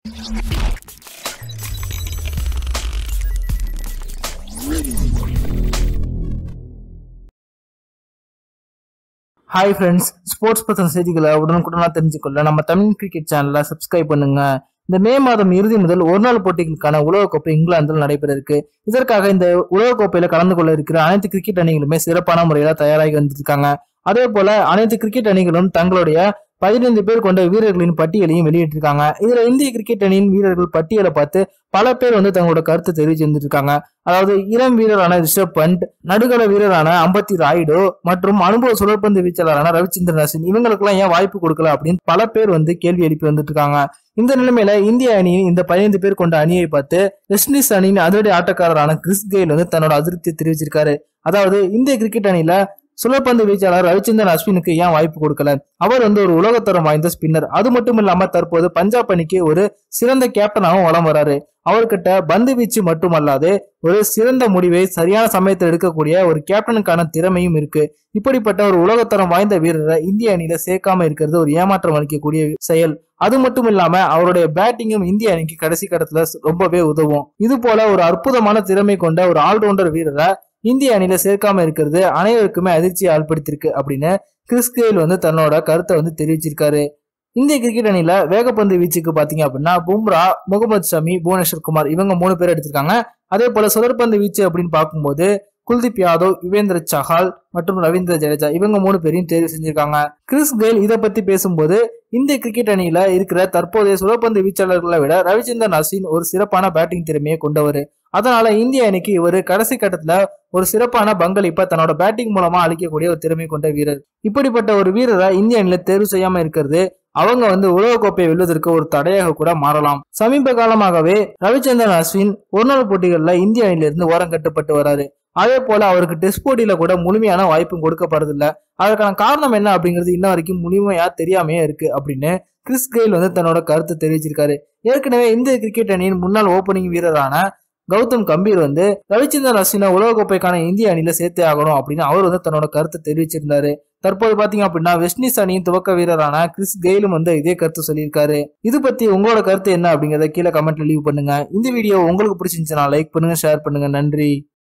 hi friends sports பற்றின செய்திகளை உடனுக்குடனாக தெரிஞ்சுக்கொள்ள நம்ம தமிழ் கிரிக்கெட் சேனலை சப்ஸ்கிரைப் பண்ணுங்க இந்த மே மாதம் இறுதி முதல் ஒரு நாள் போட்டிகளுக்கான உலகக்கோப்பை இங்கிலாந்தில் நடைபெற இருக்கு இதற்காக இந்த உலகக்கோப்பையில கலந்து கொள்ள இருக்கிற அனைத்து கிரிக்கெட் அணிகளுமே சிறப்பான முறையில தயாராகி வந்திருக்காங்க அதே போல அனைத்து கிரிக்கெட் அணிகளும் தங்களுடைய பதினைந்து பேர் கொண்ட வீரர்களின் பட்டியலையும் வெளியிட்டிருக்காங்க இதுல இந்திய கிரிக்கெட் அணியின் வீரர்கள் பட்டியலை பார்த்து பல பேர் வந்து தங்களோட கருத்து தெரிவிச்சு வந்துருக்காங்க அதாவது இளம் வீரரான ரிஷப் பண்ட் நடுகள வீரரான அம்பத்தி ராயுடு மற்றும் அனுபவ சுழற்பந்து வீச்சாளரான ரவிச்சந்திரன் அசின் இவங்களுக்கெல்லாம் ஏன் வாய்ப்பு கொடுக்கல அப்படின்னு பல பேர் வந்து கேள்வி எழுப்பி வந்துட்டு இருக்காங்க இந்த நிலைமையில இந்திய அணியின் இந்த பதினைந்து பேர் கொண்ட அணியை பார்த்து வெஸ்ட் இண்டீஸ் அணியின் அதிரடி ஆட்டக்காரரான கிறிஸ் கெயில் வந்து தன்னோட அதிருப்தி தெரிவிச்சிருக்காரு அதாவது இந்திய கிரிக்கெட் அணியில சுழற்பந்து வீச்சாளர் ரவிச்சந்திரன் அஸ்வினுக்கு ஏன் வாய்ப்பு கொடுக்கல அவர் வந்து ஒரு உலகத்தரம் வாய்ந்த ஸ்பின்னர் அது மட்டும் இல்லாம தற்போது பஞ்சாப் அணிக்கு ஒரு சிறந்த கேப்டனாகவும் வலம் வராரு அவர்கிட்ட பந்து வீச்சு மட்டுமல்லாது ஒரு சிறந்த முடிவை சரியான சமயத்தில் எடுக்கக்கூடிய ஒரு கேப்டனுக்கான திறமையும் இருக்கு இப்படிப்பட்ட ஒரு உலகத்தரம் வாய்ந்த வீரரை இந்திய அணியில சேர்க்காம இருக்கிறது ஒரு ஏமாற்றம் அளிக்கக்கூடிய செயல் அது மட்டும் இல்லாம அவருடைய பேட்டிங்கும் இந்திய அணிக்கு கடைசி கட்டத்துல ரொம்பவே உதவும் இது போல ஒரு அற்புதமான திறமை கொண்ட ஒரு ஆல்ரவுண்டர் வீரரை இந்திய அணியில சேர்க்காம இருக்கிறது அனைவருக்குமே அதிர்ச்சியை ஆள்படுத்திருக்கு அப்படின்னு கிறிஸ் கெயில் வந்து தன்னோட கருத்தை வந்து தெரிவிச்சிருக்காரு இந்திய கிரிக்கெட் அணியில வேகப்பந்து வீச்சுக்கு பாத்தீங்க அப்படின்னா பும்ரா முகமது ஷமி புவனேஸ்வர் குமார் இவங்க மூணு பேர் எடுத்திருக்காங்க அதே போல சுழற்பந்து வீச்சு அப்படின்னு பார்க்கும்போது குல்தீப் யாதவ் யுவேந்திர சஹால் மற்றும் ரவீந்திர ஜடேஜா இவங்க மூணு பேரையும் தேர்வு செஞ்சிருக்காங்க கிறிஸ் கெயில் இதை பத்தி பேசும்போது இந்திய கிரிக்கெட் அணியில இருக்கிற தற்போதைய சுழற்பந்து வீச்சாளர்களை விட ரவிச்சந்திரன் அஸ்வின் ஒரு சிறப்பான பேட்டிங் திறமையை கொண்டவர் அதனால இந்திய அணிக்கு இவர் கடைசி கட்டத்துல ஒரு சிறப்பான பங்களிப்பை தன்னோட பேட்டிங் மூலமா அளிக்கக்கூடிய ஒரு திறமை கொண்ட வீரர் இப்படிப்பட்ட ஒரு வீரரை இந்திய அணியில தேர்வு செய்யாம இருக்கிறது அவங்க வந்து உலகக்கோப்பையை வெல்வதற்கு ஒரு தடையாக கூட மாறலாம் சமீப காலமாகவே ரவிச்சந்திரன் அஸ்வின் ஒருநாள் போட்டிகள்ல இந்திய அணியிலிருந்து ஓரம் கட்டப்பட்டு வராரு அதே போல அவருக்கு டெஸ்ட் போட்டியில கூட முழுமையான வாய்ப்பும் கொடுக்கப்படுறதில்ல அதற்கான காரணம் என்ன அப்படிங்கிறது இன்ன வரைக்கும் முழுமையா தெரியாமையே இருக்கு அப்படின்னு கிறிஸ் கெயில் வந்து தன்னோட கருத்து தெரிவிச்சிருக்காரு ஏற்கனவே இந்திய கிரிக்கெட் அணியின் முன்னாள் ஓபனிங் வீரரான கௌதம் கம்பீர் வந்து ரவிச்சந்திரன் அஸ்வினை உலகக்கோப்பைக்கான இந்திய அணியில சேர்த்தே ஆகணும் அப்படின்னு அவர் வந்து தன்னோட கருத்தை தெரிவிச்சிருந்தாரு தற்போது பாத்தீங்க அப்படின்னா வெஸ்ட் இண்டீஸ் அணியின் துவக்க வீரரான கிறிஸ் கெயிலும் வந்து இதே கருத்து சொல்லியிருக்காரு இது பத்தி உங்களோட கருத்து என்ன அப்படிங்கறத கீழே கமெண்ட்ல லீவ் பண்ணுங்க இந்த வீடியோ உங்களுக்கு பிடிச்சிருந்துச்சுன்னா லைக் பண்ணுங்க ஷேர் பண்ணுங்க நன்றி